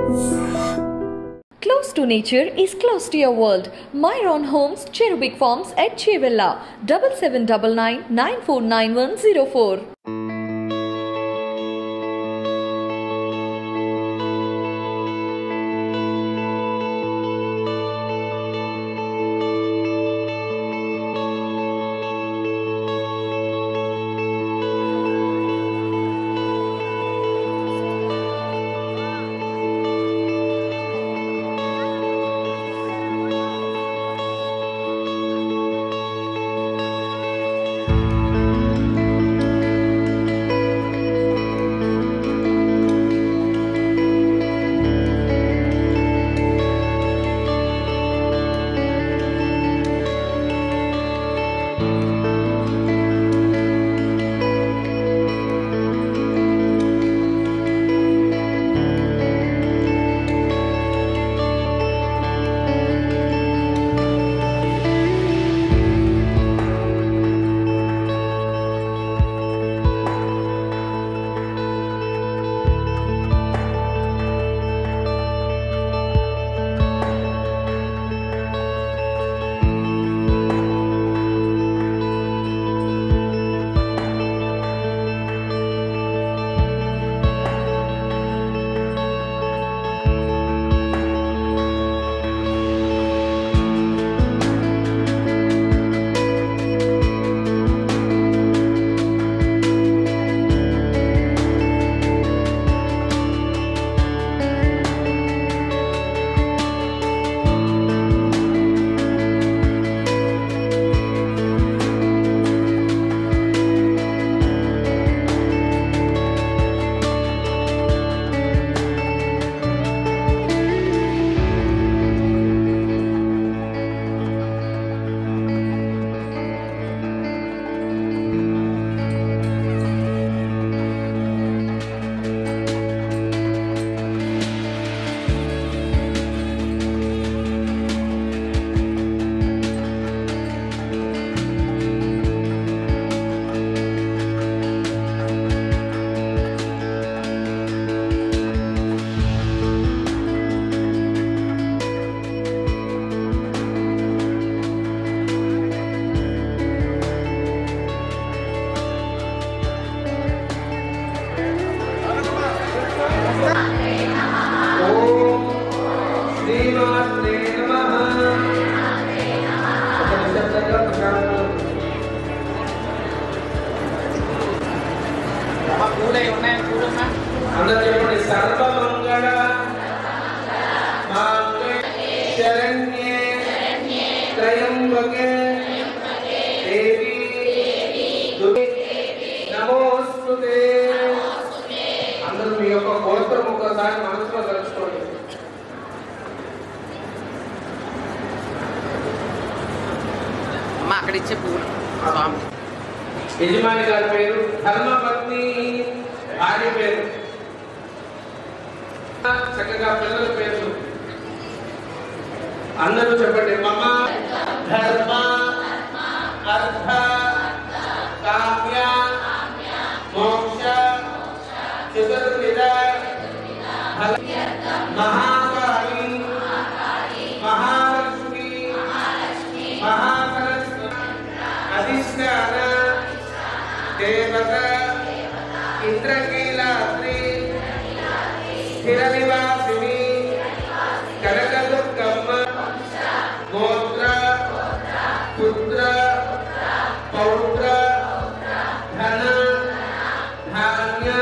Close to nature is close to your world. Myron Homes, Cherubic Farms at Chevilla, 7799 949104. ఓం శ్రీమాత్రే నమః ఒక నిశ్శబ్దంగా ప్రశాంతంగా అందరూ చెప్పండి సర్వమంగళ మాంగళ్యే శరణ్యే త్రయంబకే దేవి దుర్గే నమోస్తుతే అందరూ మీ యొక్క గోత్రం ఒక్కసారి మనసులో తలుచుకోండి అమ్మ అక్కడ ఇచ్చే పువ్వులు స్వామి యజమాని గారి పేరు ధర్మపత్ని భార్య పేరు చక్కగా పిల్లల పేర్లు అందరూ చెప్పండి మమ ధర్మ అర్థ కామ్య మోక్ష చతుర్విధ ఫల మహాకాళి మహాలక్ష్మి మహాసరస్వతి అధిష్టాన దేవత ఇంద్రకీలాద్రి స్థిర నివాసిని కనకదుర్గమ్మ గోత్ర పుత్ర పౌత్ర ధన ధాన్య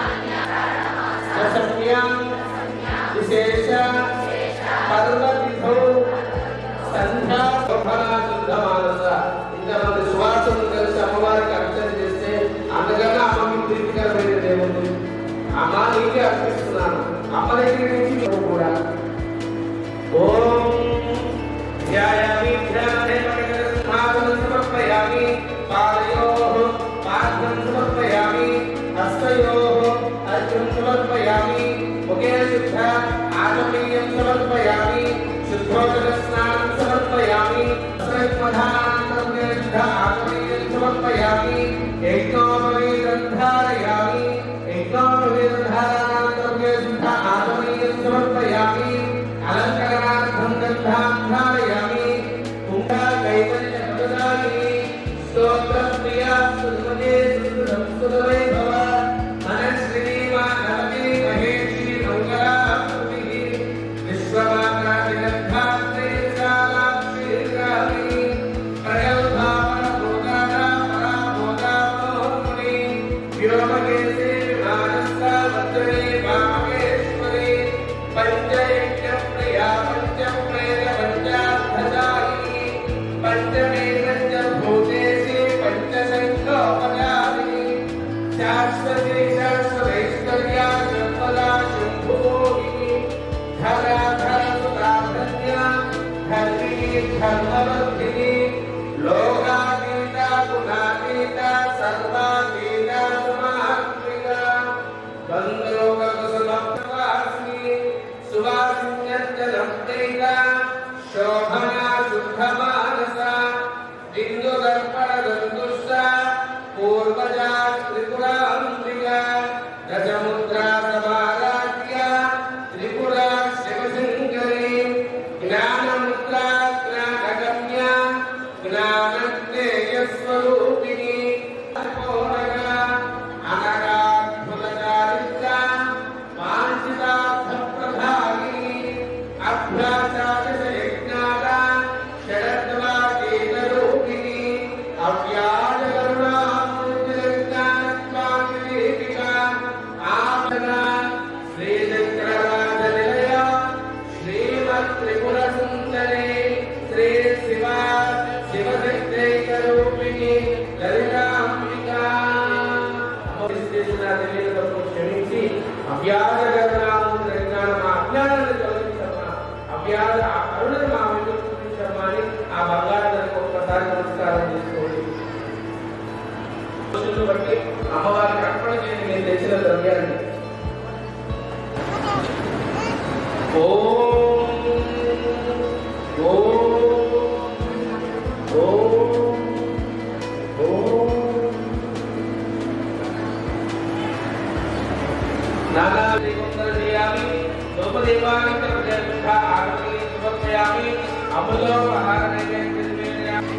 రసమ్యం విశేష పర్వతిథౌ సంధ్యా శుద్ధ మానస ఇంతమంది సువాసనలు కలిసి అమ్మవారికి అర్చన చేస్తే అందుకన్నా అమ్మ మీకు ప్రీతికరమైన దేవుడు అమ్మ నీకే అర్పిస్తున్నాను అమ్మ దగ్గర నుంచి నువ్వు కూడా ఓం ధ్యాయామి ధ్యానే పడిగరసింహాసనం సమర్పయామి పాదయోః పాద్యం సమర్పయామి హస్తయోః అర్ఘ్యం సమర్పయామి ముఖే శుద్ధ ఆచమనీయం సమర్పయామి శుద్ధోదక స్నానం సమర్పయామి వస్త్రయుగ్మధానానంతరం శుద్ధ ఆచమనీయం సమర్పయామి యజ్ఞోపవేదం ధారయామి యజ్ఞోపవేదం ధారానంతరం శుద్ధ ఆచమనీయం సమర్పయామి సమర్పయామి అలంకరణార్థం గంధాం ధారయామి కుంభా కైవల్య ప్రదాయిని స్తోత్ర ప్రియా సుమతే సుదృఢం సుదవైభవ మనశ్రీ మానవతి మహేషి మంగళా కృతి విశ్వమాతా విదగ్ధాత్రే విశాలాక్షి గామిని ప్రగల్భావన భోగానా పరాభోగా మోహముని వ్యోమకేశే విమానస్థా వజ్రే వామకేశ్వరి పంచయజ్ఞ ప్రియా పంచప్రేత పంచార్థదాయిని పంచమేకజ్ఞ భూతేశి పంచసంఖ్యోపదాయిని శాశ్వతి శాశ్వతైశ్వర్యా సర్వదా శంభోగిని ధరా ధర సుధాధన్యా ధర్మిణి ధర్మవర్ధిని లోకాతీత గుణాతీత సర్వాతీత సుమాత్మిక బంధోగకుసుమప్రవాసిని సువాసిన్యర్జనం ప్రీత శోభనా శుద్ధమానస బిందుదర్పణ దందుష్ట పూర్వజా త్రిపురాంబిక గజముద్రా సమారాధ్య త్రిపురా శివశంకరి జ్ఞానముద్రా జ్ఞానగమ్య జ్ఞానజ్ఞేయ స్వరూపిణి అపోరగా అనగాద్భుత చారిత్ర వాంఛితార్థ ప్రధాయిని అభ్యాసాదశ యజ్ఞాల షడద్వాగీత రూపిణి అవ్యాజ కరుణామూర్తిరజ్ఞానస్వామి దీపిక ఆపద శ్రీచక్రరాజ నిలయ శ్రీమత్ త్రిపుర సుందరి శ్రీ శివ శివశక్తైక రూపిణి లలితాంబిక చేసిన తెలియదు క్షమించి అవ్యాజ కరుణామూర్తి జ్ఞానం అజ్ఞానాన్ని తొలగించమ్మా అవ్యాజ ఆ కరుణను మా మీద చూపించమ్మా అని ఆ బంగారు తల్లికి ఒక్కసారి నమస్కారం చేసుకోండి రోజులను బట్టి అమ్మవారికి అర్పణ చేయని నేను తెచ్చిన ద్రవ్యాన్ని ఓం ఓం ఓం ఓం నానాదిగుందరయామి లోపదేవాని ప్రజాభిష ఆగమి సమర్పయామి అమృతో ఆహార నైవేద్యం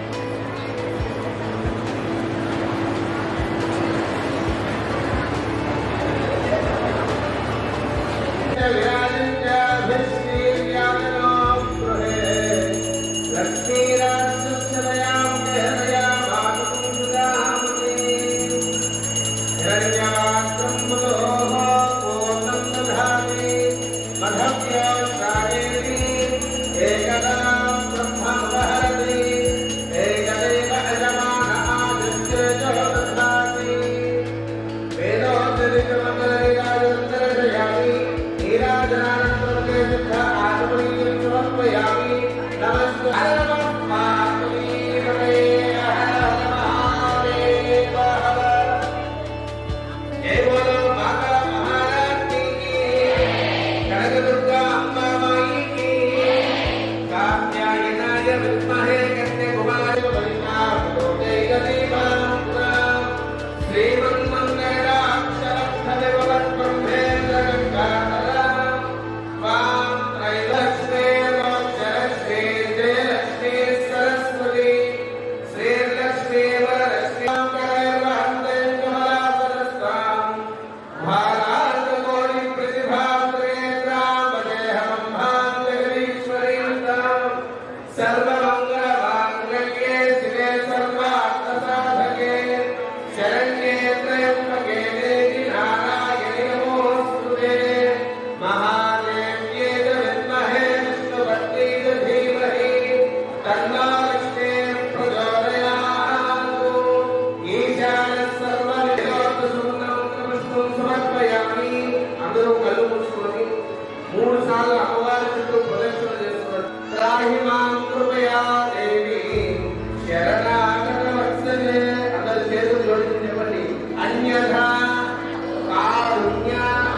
सर्वमङ्गलमाङ्गल्ये शिवे सर्वार्थसाधके शरण्ये त्र्यम्बके देवि नारायणि नमोऽस्तुते महादेव्ये च विद्महे विष्णुपत्नी च धीमहि तन्नो लक्ष्मी प्रचोदयात् ఈశాన సర్వవిష్ణుం సమర్పయామి అందరూ కళ్ళు మూసుకొని మూడు సార్లు అమ్మవారి చుట్టూ ప్రదక్షిణ చేస్తున్నారు త్రాహి మాం కృపయా దేవి శరణాగత వత్సలే అందరు చేతులు జోడించి చెప్పండి అన్యథా కారుణ్య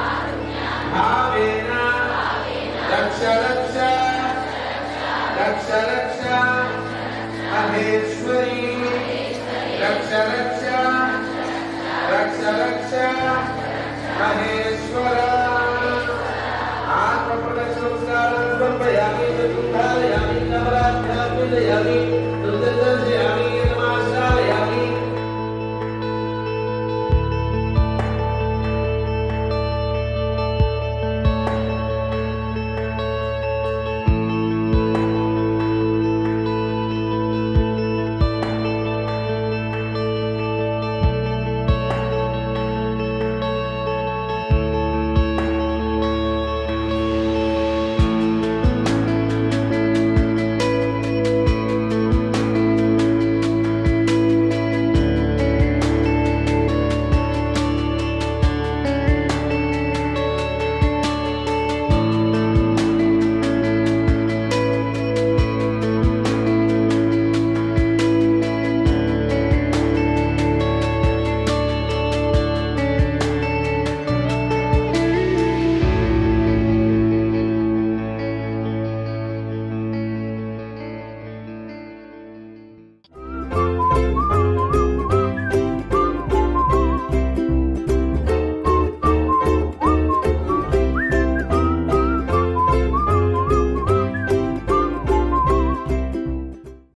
భావేన రక్ష రక్ష రక్ష రక్ష మహేశ్వరి రక్ష రక్ష రక్ష రక్ష మహేశ్వర ఆ అవి